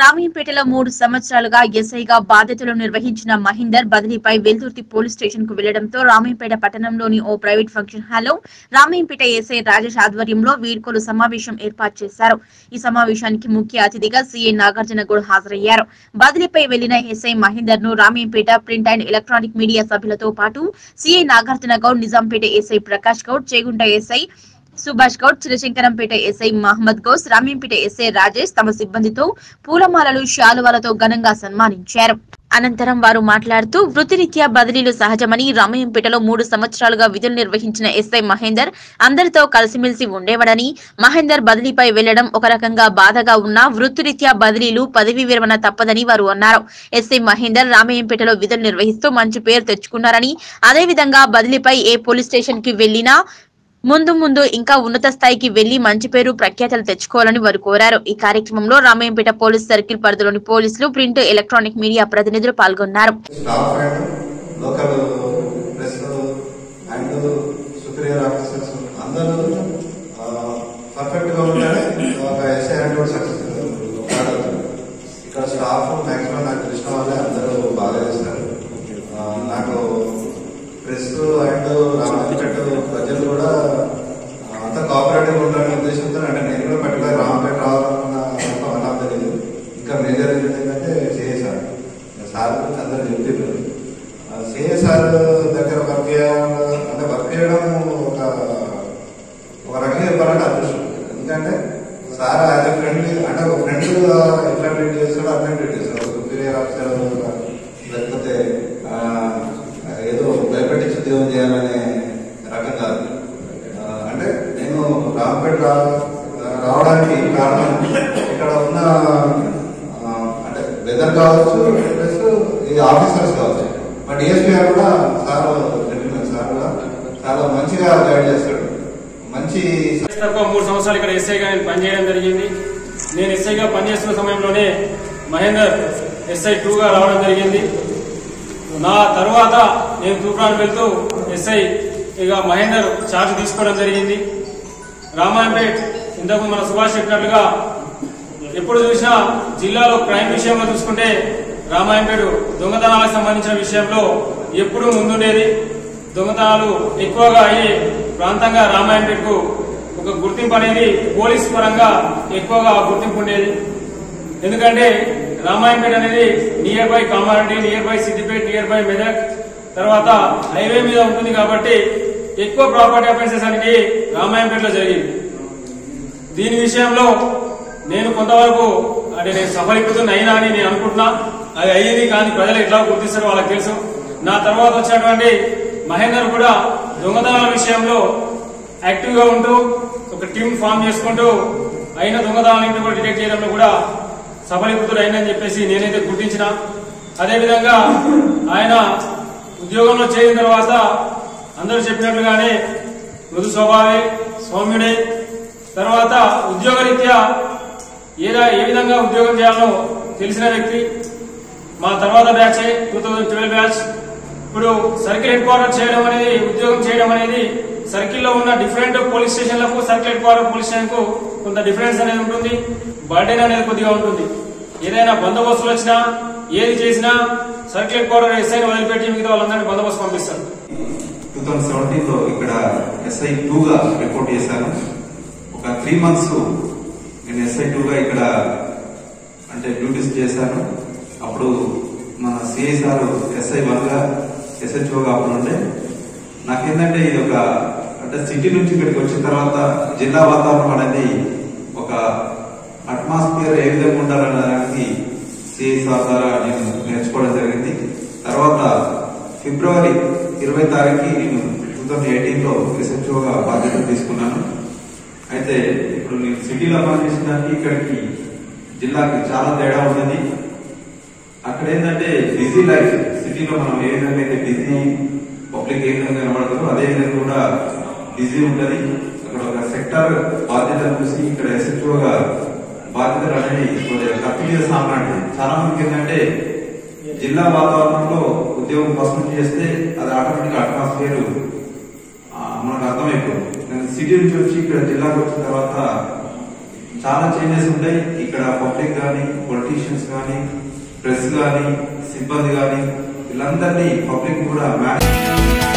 రామయ్యంపేటలో మూడు సంవత్సరాలుగా ఎస్ఐగా బాధ్యతలు నిర్వహించిన మహేందర్ బదిలీపై వెల్దుర్తి పోలీస్ స్టేషన్ కు వెళ్లడంతో రామయ్యంపేట పట్టణంలోని ఓ ప్రైవేట్ ఫంక్షన్ హాల్లో రామయ్యంపేట ఎస్ఐ రాజేష్ ఆధ్వర్యంలో వీడ్కోలు సమావేశం ఏర్పాటు చేశారు ఈ సమావేశానికి ముఖ్య అతిథిగా సీఏ నాగార్జున గౌడ్ హాజరయ్యారు బదిలీపై వెళ్లిన ఎస్ఐ మహేందర్ ను Ramayampet print and electronic media సభ్యులతో పాటు CI Nagarjuna Goud Nizampet SI Prakash Goud Chegunta SI Subhash Goud Chirashankarampet SI Mohammed Ghouse Ramimpet SI Rajesh తమ సిబ్బందితో పూలమాలలు శాలువాలతో ఘనంగా సన్మానించారు అనంతరం వారు మాట్లాడుతూ వృత్తిరీత్యా బదిలీలు సహజమని రామయ్యంపేటలో మూడు సంవత్సరాలుగా విధులు నిర్వహించిన ఎస్ఐ మహేందర్ అందరితో కలిసిమెలిసి ఉండేవాడని మహేందర్ బదిలీపై వెళ్లడం ఒక రకంగా బాధగా ఉన్నా వృత్తిరీత్యా బదిలీలు పదవీ విరమణ తప్పదని వారు అన్నారు ఎస్ఐ మహేందర్ రామయ్యంపేటలో విధులు నిర్వహిస్తూ మంచి పేరు తెచ్చుకున్నారని అదేవిధంగా బదిలీపై ఏ పోలీస్ స్టేషన్ కి వెళ్లినా ముందు ముందు ఇంకా ఉన్నత స్థాయికి వెళ్లి మంచి పేరు ప్రఖ్యాతలు తెచ్చుకోవాలని వారు కోరారు ఈ కార్యక్రమంలో రామయ్యంపేట పోలీస్ సర్కిల్ పరిధిలోని పోలీసులు ప్రింట్ ఎలక్ట్రానిక్ మీడియా ప్రతినిధులు పాల్గొన్నారు staff and local press and superior officers అందరూ పర్ఫెక్ట్ గా ఉంటేనే ఒక ఎస్ఐ అంటే సక్సెస్ ఇక్కడ స్టాఫ్ మాక్సిమం నాకు తెలిసిన వాళ్ళే అందరూ బాగా చేస్తారు ఆ, నాకు ప్రెస్ అండ్ రామపేట ప్రజలు కూడా ఆ, అంత కోఆపరేటివ్ ఉండాలనే ఉద్దేశంతో అంటే నేను కూడా పర్టికులర్ రామపేట రావాలన్న ఒక వన్ ఆఫ్ ద రీజన్ ఇంకా మేజర్ రీజన్ ఏంటంటే చేసారు సార్ గురించి అందరూ చెప్తున్నారు సిఏ సార్ దగ్గర వర్క్ చేయడం అంటే వర్క్ చేయడం ఒక ఒక రకంగా చెప్పాలంటే అదృష్టం ఎందుకంటే సార్ యాజ్ ఎ ఫ్రెండ్ అంటే ఒక ఫ్రెండ్ ఎట్లా ట్రీట్ చేస్తాడో అట్లా ట్రీట్ చేస్తాడు ఒక సుపీరియర్ ఆఫీసర్ లేకపోతే ఆ, ఏదో భయపెట్టించి ఉద్యోగం చేయాలనే రకం కాదు ఆ, అంటే నేను రాంపేట రా- రావడానికి కారణం ఇక్కడ ఉన్న ఆ, అంటే వెదర్ కావచ్చు ప్లస్ ఈ ఆఫీసర్స్ కావచ్చు మా డిఎస్పీ గారు కూడా సార్ చెప్పిన సార్ కూడా చాలా మంచిగా గైడ్ చేస్తాడు మంచి తక్కువ మూడు సంవత్సరాలు ఇక్కడ ఎస్ఐగా నేను పనిచేయడం జరిగింది నేను ఎస్ఐగా పనిచేస్తున్న సమయంలోనే మహేందర్ ఎస్ఐ టూగా రావడం జరిగింది నా తరువాత నేను తూప్రాన్ వెళ్తూ ఎస్ఐ ఇక మహేందర్ చార్జ్ తీసుకోవడం జరిగింది రామాయంపేట్ ఇంతకు మన సుభాష్ చెప్పినట్లుగా ఎప్పుడు చూసినా జిల్లాలో క్రైమ్ విషయంలో చూసుకుంటే రామాయంపేట దొంగతనాలకు సంబంధించిన విషయంలో ఎప్పుడూ ముందుండేది దొంగతనాలు ఎక్కువగా అయ్యే ప్రాంతంగా రామాయంపేటకు ఒక గుర్తింపు అనేది పోలీస్ పరంగా ఎక్కువగా గుర్తింపు ఉండేది ఎందుకంటే రామాయంపేట అనేది near by Kamareddy near by Siddipet near by Medak తర్వాత హైవే మీద ఉంటుంది కాబట్టి ఎక్కువ ప్రాపర్టీ అఫెన్సెస్ అనేది రామాయంపేటలో జరిగింది దీని విషయంలో నేను కొంతవరకు అంటే నేను సఫలీకృతం అయినా అని నేను అనుకుంటున్నా అది అయ్యింది కానీ ప్రజలు ఎట్లా గుర్తిస్తారో వాళ్ళకి తెలుసు నా తర్వాత వచ్చినటువంటి మహేందర్ కూడా దొంగతనాల విషయంలో యాక్టివ్ గా ఉంటూ ఒక టీం ఫామ్ చేసుకుంటూ అయిన దొంగతనాలను కూడా డిటెక్ట్ చేయడంలో కూడా సఫలీకృతుడు అయిందని చెప్పేసి నేనైతే గుర్తించిన అదేవిధంగా ఆయన ఉద్యోగంలో చేరిన తర్వాత అందరూ చెప్పినట్లుగానే మృదు స్వభావి సౌమ్యుడే తర్వాత ఉద్యోగరీత్యా ఏదా ఏ విధంగా ఉద్యోగం చేయాలో తెలిసిన వ్యక్తి మా తర్వాత batch two thousand twelve batch ఇప్పుడు సర్కిల్ హెడ్ క్వార్టర్ చేయడం అనేది ఉద్యోగం చేయడం అనేది సర్కిల్లో ఉన్న డిఫరెంట్ పోలీస్ స్టేషన్లకు circle head quarter police station కు కొంత డిఫరెన్స్ అనేది ఉంటుంది బర్డెన్ అనేది కొద్దిగా ఉంటుంది ఏదైనా బందోబస్తులు వచ్చినా ఏది చేసినా సర్కిల్ హెడ్ క్వార్టర్ ఎస్ఐని వదిలిపెట్టి మిగతా వాళ్ళందరినీ బందోబస్తు పంపిస్తారు టూ థౌజండ్ సెవెంటీన్ లో ఇక్కడ ఎస్ఐ టూగా రిపోర్ట్ చేశాను ఒక త్రీ మంత్స్ నేను ఎస్ఐ టూగా ఇక్కడ అంటే డ్యూటీస్ చేశాను అప్పుడు మన సిఐ సార్ ఎస్ఐ వన్ గా ఎస్హెచ్ఓగా అప్పుడు ఉండే నాకేంటంటే ఇది ఒక అంటే సిటీ నుంచి ఇక్కడికి వచ్చిన తర్వాత జిల్లా వాతావరణం అనేది ఒక అట్మాస్ఫియర్ ఏ విధంగా ఉండాలనే దానికి సిఐ సార్ ద్వారా నేను నేర్చుకోవడం జరిగింది తర్వాత ఫిబ్రవరి ఇరవై తారీఖు నేను టూ థౌజండ్ ఎయిటీన్ లో ఎస్హెచ్ఓగా బాధ్యత తీసుకున్నాను అయితే ఇప్పుడు నేను సిటీలో పనిచేసడానికి ఇక్కడికి జిల్లాకి చాలా తేడా ఉంటుంది అక్కడ ఏంటంటే బిజీ లైఫ్ సిటీలో మనం ఏ విధంగా అయితే బిజీ పబ్లిక్ ఏ విధంగా కనబడతారో అదే విధంగా కూడా బిజీ ఉంటది అక్కడ ఒక సెక్టర్ బాధ్యతలు చూసి ఇక్కడ ఎస్హెచ్ఓగా బాధ్యతలు అనేది కొద్దిగా కత్తి మీద సామాన్యం చాలా మందికి ఏంటంటే జిల్లా వాతావరణంలో ఉద్యోగం ఫస్ట్ చేస్తే అది ఆటోమేటిక్ అట్మాస్ఫియర్ మనకు అర్థమైపోయింది నేను సిటీ నుంచి వచ్చి ఇక్కడ జిల్లాకు వచ్చిన తర్వాత చాలా చేంజెస్ ఉంటాయి ఇక్కడ పబ్లిక్ కానీ పొలిటీషియన్స్ కానీ ప్రెస్ కానీ సిబ్బంది కానీ వీళ్ళందరినీ పబ్లిక్ కూడా మేనేజ్